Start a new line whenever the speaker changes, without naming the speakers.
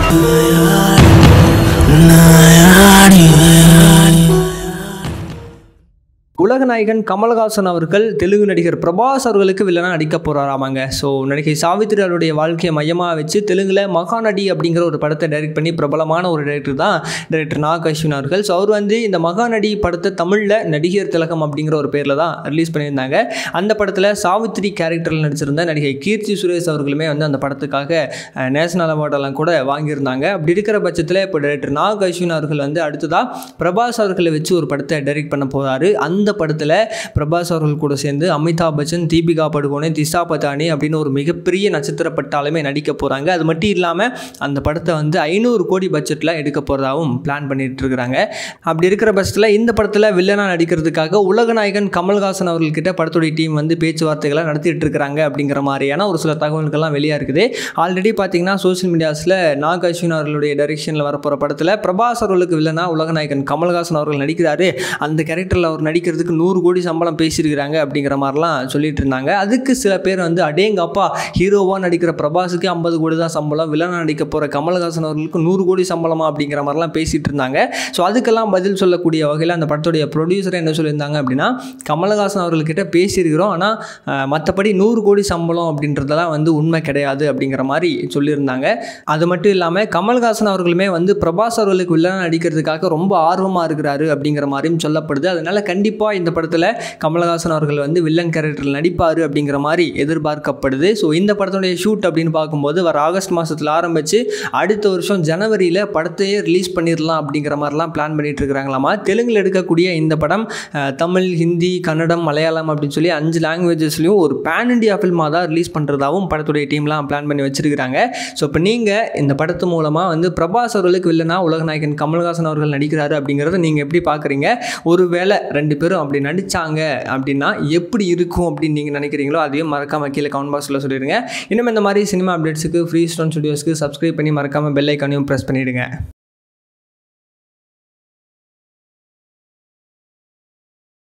உலக நாயகன் கமல்ஹாசன் அவர்கள் தெலுங்கு நடிகர் பிரபாஸ் அவர்களுக்கு வில்லனா நடிக்க போறாராமாங்க ஸோ நடிகை சாவித்ரி அவருடைய வாழ்க்கையை மையமாக வச்சு தெலுங்குல மகாநடி அப்படிங்கிற ஒரு படத்தை டைரக்ட் பண்ணி பிரபலமான ஒரு டைரக்டர் தான் டைரக்டர் நாக் அஸ்வின் அவர்கள் ஸோ அவர் வந்து இந்த மகாநடி படத்தை தமிழில் நடிகர் திலகம் அப்படிங்கிற ஒரு பேரில் தான் ரிலீஸ் பண்ணியிருந்தாங்க அந்த படத்தில் சாவித்ரி கேரக்டரில் நடிச்சிருந்த நடிகை கீர்த்தி சுரேஷ் அவர்களுமே வந்து அந்த படத்துக்காக அஹ், நேஷனல் அவார்டெல்லாம் கூட வாங்கியிருந்தாங்க அப்படி இருக்கிற பட்சத்தில் இப்போ டைரக்டர் நாக் அஸ்வின் அவர்கள் வந்து அடுத்ததாக பிரபாஸ் அவர்களை வச்சு ஒரு படத்தை டைரக்ட் பண்ண போகிறாரு அந்த படத்தில் பிரபாஸ் அவர்கள் கூட சேர்ந்து அமிதாப் பச்சன் தீபிகா படுகோனே திஷா பதானி அப்படின்னு ஒரு மிகப்பெரிய நட்சத்திர பட்டாலுமே நடிக்க போகிறாங்க அது மட்டும் இல்லாமல் அந்த படத்தை வந்து ஐநூறு கோடி பட்ஜெட்டில் எடுக்க போகிறதாகவும் பிளான் பண்ணிட்டு இருக்கிறாங்க அப்படி இருக்கிற பட்சத்தில் இந்த படத்தில் வில்லனாக நடிக்கிறதுக்காக உலகநாயகன் கமல்ஹாசன் அவர்கள்கிட்ட படத்துடைய டீம் வந்து பேச்சுவார்த்தைகளை நடத்திட்டு இருக்கிறாங்க அப்படிங்கிற மாதிரியான ஒரு சில தகவல்கள்லாம் வெளியாக இருக்குது ஆல்ரெடி பார்த்தீங்கன்னா சோஷியல் மீடியாஸில் நாக் அஸ்வின் அவர்களுடைய டைரெக்ஷனில் வரப்போகிற படத்தில் பிரபாஸ் அவர்களுக்கு வில்லனா உலகநாயகன் கமல்ஹாசன் அவர்கள் நடிக்கிறாரு அந்த கேரக்டரில் அவர் நடிக்கிறதுக்கு நூறு கோடி சம்பளம் பேசியிருக்கிறாங்க அப்படிங்கிற மாதிரிலாம் சொல்லிட்டு இருந்தாங்க அதுக்கு சில பேர் வந்து அடேங்க அப்பா ஹீரோவாக நடிக்கிற பிரபாஸுக்கு ஐம்பது கோடி தான் சம்பளம் வில்லனாக நடிக்க போகிற கமல்ஹாசன் அவர்களுக்கு நூறு கோடி சம்பளமா அப்படிங்கிற மாதிரிலாம் பேசிட்டு இருந்தாங்க ஸோ அதுக்கெல்லாம் பதில் சொல்லக்கூடிய வகையில் அந்த படத்துடைய ப்ரொடியூசர் என்ன சொல்லியிருந்தாங்க அப்படின்னா கமல்ஹாசன் அவர்கள்கிட்ட பேசியிருக்கிறோம் ஆனால் மற்றபடி நூறு கோடி சம்பளம் அப்படின்றதெல்லாம் வந்து உண்மை கிடையாது அப்படிங்கிற மாதிரி சொல்லியிருந்தாங்க அது மட்டும் இல்லாமல் கமல்ஹாசன் அவர்களுமே வந்து பிரபாஸ் அவர்களுக்கு வில்லனாக நடிக்கிறதுக்காக ரொம்ப ஆர்வமாக இருக்கிறாரு அப்படிங்கிற மாதிரியும் சொல்லப்படுது அதனால கண்டிப்பாக இந்த படத்தில் கமல்ஹாசன் அவர்கள் வந்து வில்லன் கேரக்டரில் நடிப்பார் அப்படிங்கிற மாதிரி எதிர்பார்க்கப்படுது ஸோ இந்த படத்துடைய ஷூட் அப்படின்னு பார்க்கும்போது வர ஆகஸ்ட் மாதத்தில் ஆரம்பித்து அடுத்த வருஷம் ஜனவரியில் படத்தையே ரிலீஸ் பண்ணிடலாம் அப்படிங்கிற மாதிரிலாம் பிளான் பண்ணிட்டு இருக்கிறாங்களாமா தெலுங்கில் எடுக்கக்கூடிய இந்த படம் அஹ், தமிழ் ஹிந்தி கன்னடம் மலையாளம் அப்படின்னு சொல்லி அஞ்சு லாங்குவேஜஸ்லையும் ஒரு பேன் இண்டியா ஃபில்மாக தான் ரிலீஸ் பண்ணுறதாவும் படத்துடைய டீம்லாம் பிளான் பண்ணி வச்சிருக்கிறாங்க ஸோ இப்போ நீங்கள் இந்த படத்து மூலமாக வந்து பிரபாஸ் அவர்களுக்கு வில்லனா உலகநாயகன் கமல்ஹாசன் அவர்கள் நடிக்கிறாரு அப்படிங்கிறத நீங்கள் எப்படி பார்க்குறீங்க ஒருவேளை ரெண்டு பேரும் அப்படி நடித்தாங்க அப்படின்னா எப்படி இருக்கும் அப்படின்னு நீங்கள் நினைக்கிறீங்களோ அதையும் மறக்காம கீழே கமெண்ட் பாக்ஸில் சொல்லிடுங்க இன்னும் இந்த மாதிரி சினிமா அப்டேட்ஸுக்கு ஃப்ரீ ஸ்டோன் ஸ்டுடியோஸ்க்கு சப்ஸ்கிரைப் பண்ணி மறக்காமல் பெல் ஐக்கானையும் ப்ரெஸ் பண்ணிவிடுங்க